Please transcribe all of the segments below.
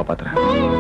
காப்பாத்துறேன்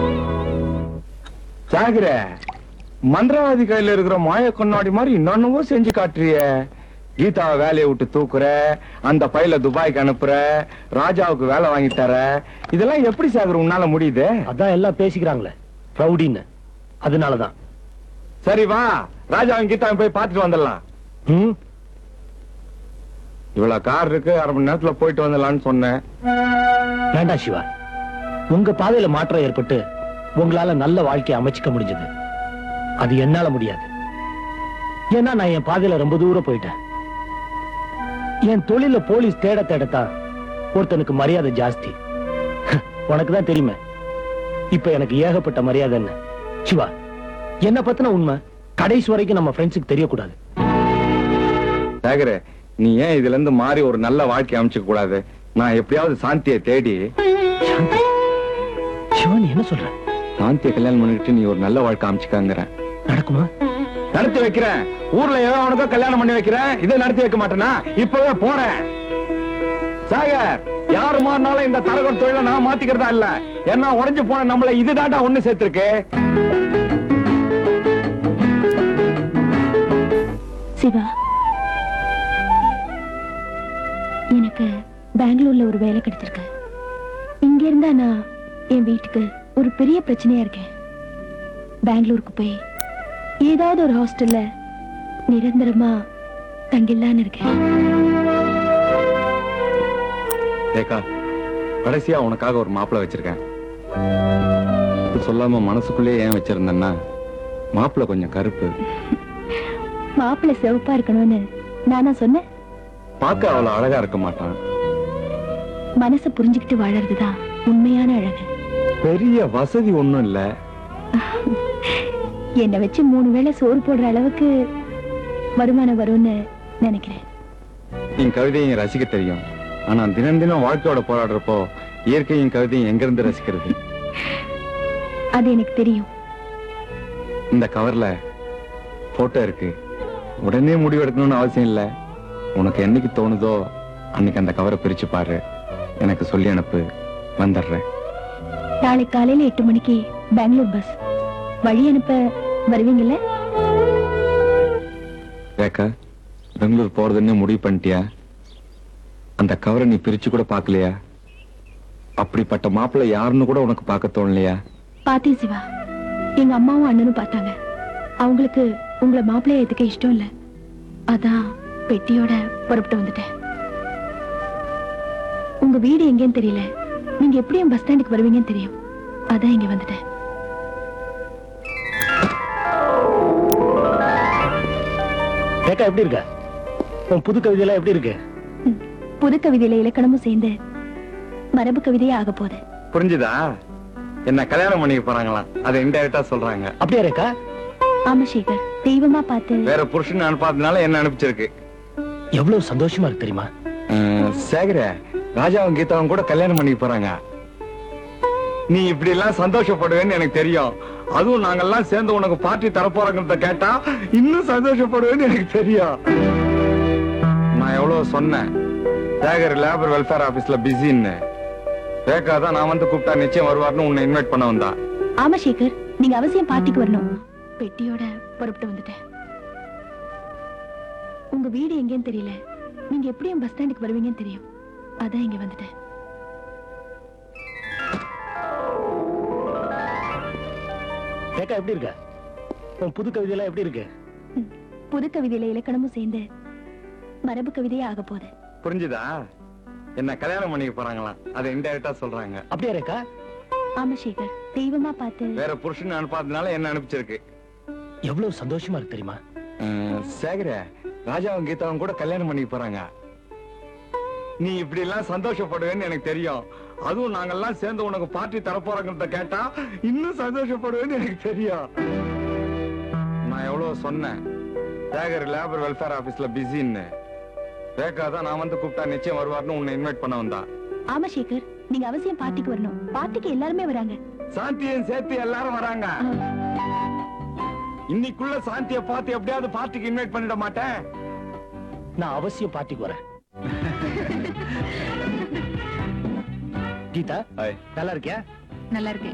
சாகர மந்திரவாதி கையில இருக்கிற மாய கண்ணாடி மாதிரி இன்னொன்னவோ செஞ்சு காட்டுறிய கீதாவை வேலையை விட்டு தூக்குற அந்த பையில துபாய்க்கு அனுப்புற ராஜாவுக்கு வேலை வாங்கி தர இதெல்லாம் எப்படி சாகர் உன்னால முடியுது அதான் எல்லாம் பேசிக்கிறாங்களே ரவுடின்னு அதனாலதான் சரி வா ராஜாவும் கீதாவும் போய் பார்த்துட்டு வந்துடலாம் ம் இவ்வளவு கார் இருக்கு அரை மணி நேரத்துல போயிட்டு வந்துடலாம்னு சொன்னேன் வேண்டாம் சிவா உங்க பாதையில மாற்றம் ஏற்பட்டு உங்களால நல்ல வாழ்க்கையை அமைச்சுக்க முடிஞ்சது அது என்னால முடியாது ஏன்னா நான் என் பாதையில ரொம்ப தூரம் போயிட்டேன் என் தொழில போலீஸ் தேட தேடத்தான் ஒருத்தனுக்கு மரியாதை ஜாஸ்தி உனக்கு தான் தெரியுமே இப்ப எனக்கு ஏகப்பட்ட மரியாதை என்ன சிவா என்ன பத்தின உண்மை கடைசி வரைக்கும் நம்ம ஃப்ரெண்ட்ஸுக்கு தெரியக்கூடாது சாகர நீ ஏன் இதுல இருந்து மாறி ஒரு நல்ல வாழ்க்கை அமைச்சுக்க கூடாது நான் எப்படியாவது சாந்தியை தேடி சாந்தி சிவா நீ என்ன சொல்ற சாந்தியை கல்யாணம் பண்ணிக்கிட்டு நீ ஒரு நல்ல வாழ்க்கை அமைச்சுக்காங்கிறேன் நடக்குமா நடத்தி வைக்கிறேன் ஊர்ல ஏதோ அவனுக்கோ கல்யாணம் பண்ணி வைக்கிறேன் இதை நடத்தி வைக்க மாட்டேனா இப்பவே போறேன் சாகர் யாரு மாறினாலும் இந்த தரகர் தொழிலை நான் மாத்திக்கிறதா இல்ல ஏன்னா உடைஞ்சு போன நம்மள இதுதான்டா ஒண்ணு சேர்த்திருக்கு சிவா எனக்கு பெங்களூர்ல ஒரு வேலை கிடைச்சிருக்கு இங்க இருந்தா நான் என் வீட்டுக்கு ஒரு பெரிய பிரச்சனையா இருக்கேன் பெங்களூருக்கு போய் ஏதாவது ஒரு ஹாஸ்டல்ல நிரந்தரமா தங்கிடலான்னு இருக்கேன் ரேகா கடைசியா உனக்காக ஒரு மாப்பிளை வச்சிருக்கேன் இது சொல்லாம மனசுக்குள்ளேயே ஏன் வச்சிருந்தேன்னா மாப்பிளை கொஞ்சம் கருப்பு மாப்பிள்ளை சிவப்பா இருக்கணும்னு நானா சொன்னேன் பார்க்க அவ்வளவு அழகா இருக்க மாட்டான் மனசை புரிஞ்சுக்கிட்டு வாழறதுதான் உண்மையான அழகு பெரிய வசதி ஒண்ணும் இல்ல என்னை வச்சு மூணு வேளை சோறு போடுற அளவுக்கு வருமானம் வரும்னு நினைக்கிறேன் என் கவிதையை ரசிக்க தெரியும் ஆனா தினம் தினம் வாழ்க்கையோட போராடுறப்போ இயற்கையும் கவிதையும் எங்க இருந்து ரசிக்கிறது அது எனக்கு தெரியும் இந்த கவர்ல போட்டோ இருக்கு உடனே முடிவெடுக்கணும்னு அவசியம் இல்ல உனக்கு என்னைக்கு தோணுதோ அன்னைக்கு அந்த கவரை பிரிச்சு பாரு எனக்கு சொல்லி அனுப்பு வந்துடுறேன் நாளை காலையில எட்டு மணிக்கு பெங்களூர் பஸ் வழி அனுப்ப வருவீங்கல்ல ரேக்கா பெங்களூர் போறதுன்னு முடிவு பண்ணிட்டியா அந்த கவரை நீ பிரிச்சு கூட பார்க்கலையா அப்படிப்பட்ட மாப்பிள்ளை யாருன்னு கூட உனக்கு பார்க்க தோணலையா பாத்தேன் சிவா எங்க அம்மாவும் அண்ணனும் பார்த்தாங்க அவங்களுக்கு உங்களை மாப்பிள்ளைய ஏத்துக்க இஷ்டம் இல்ல அதான் பெட்டியோட புறப்பட்டு வந்துட்டேன் உங்க வீடு எங்கேன்னு தெரியல நீங்க எப்படி என் பஸ் ஸ்டாண்டுக்கு வருவீங்கன்னு தெரியும் அதான் இங்க வந்துட்டேன் ரேகா எப்படி இருக்க உன் புது கவிதையெல்லாம் எப்படி இருக்கு ம், புது கவிதையில இலக்கணமும் சேர்ந்து மரபு கவிதையே ஆக போகுது புரிஞ்சுதா என்ன கல்யாணம் பண்ணிக்க போறாங்களாம் அதை இன்டைரக்டா சொல்றாங்க அப்படியா ரேகா ஆமா சேகர் தெய்வமா பார்த்து வேற புருஷன் அனுப்பாதனால என்ன அனுப்பிச்சிருக்கு எவ்வளவு சந்தோஷமா இருக்கு தெரியுமா அஹ், சேகர ராஜாவும் கீதாவும் கூட கல்யாணம் பண்ணிக்க போறாங்க நீ இப்படி எல்லாம் சந்தோஷப்படுவேன்னு எனக்கு தெரியும் அதுவும் நாங்கெல்லாம் சேர்ந்து உனக்கு பார்ட்டி தரப்போறோங்கிறத கேட்டா இன்னும் சந்தோஷப்படுவேன்னு எனக்கு தெரியும் நான் எவ்வளவு சொன்னேன் சேகர் லேபர் வெல்ஃபேர் ஆபீஸ்ல பிஸின்னு ரேகா தான் நான் வந்து கூப்பிட்டா நிச்சயம் வருவார்னு உன்னை இன்வைட் பண்ண வந்தா ஆமா சேகர் நீங்க அவசியம் பார்ட்டிக்கு வரணும் பெட்டியோட புறப்பட்டு வந்துட்டேன் உங்க வீடு எங்கேன்னு தெரியல நீங்க எப்படி என் பஸ் ஸ்டாண்டுக்கு வருவீங்கன்னு தெரியும் அதான் இங்க வந்துட்டேன் ரேகா எப்படி இருக்க உன் புது கவிதையெல்லாம் எப்படி இருக்கு ம், புது கவிதையில இலக்கணமும் சேர்ந்து மரபு கவிதையே ஆக போகுது புரிஞ்சுதா என்ன கல்யாணம் பண்ணிக்க போறாங்களாம் அதை இன்டைரக்டா சொல்றாங்க அப்படியா ரேகா ஆமா சேகர் தெய்வமா பார்த்து வேற புருஷன் அனுப்பாதனால என்ன அனுப்பிச்சிருக்கு எவ்வளவு சந்தோஷமா இருக்கு தெரியுமா அஹ், சேகர ராஜாவும் கீதாவும் கூட கல்யாணம் பண்ணிக்க போறாங்க நீ இப்படி எல்லாம் சந்தோஷப்படுவேன்னு எனக்கு தெரியும் அதுவும் நாங்கெல்லாம் சேர்ந்து உனக்கு பார்ட்டி தரப்போறோங்கிறத கேட்டா இன்னும் சந்தோஷப்படுவேன்னு எனக்கு தெரியும் நான் எவ்வளவு சொன்னேன் சேகர் லேபர் வெல்ஃபேர் ஆபீஸ்ல பிஸின்னு ரேகா தான் நான் வந்து கூப்பிட்டா நிச்சயம் வருவார்னு உன்னை இன்வைட் பண்ண வந்தா ஆமா சேகர் நீங்க அவசியம் பார்ட்டிக்கு வரணும் பார்ட்டிக்கு எல்லாருமே வராங்க சாந்தியும் சேர்த்து எல்லாரும் வராங்க ஆ, இன்னைக்குள்ள சாந்தியை பார்த்து எப்படியாவது பார்ட்டிக்கு இன்வைட் பண்ணிட மாட்டேன் நான் அவசியம் பார்ட்டிக்கு வரேன் கீதா ஹாய் நல்லா இருக்கியா நல்லா இருக்கேன்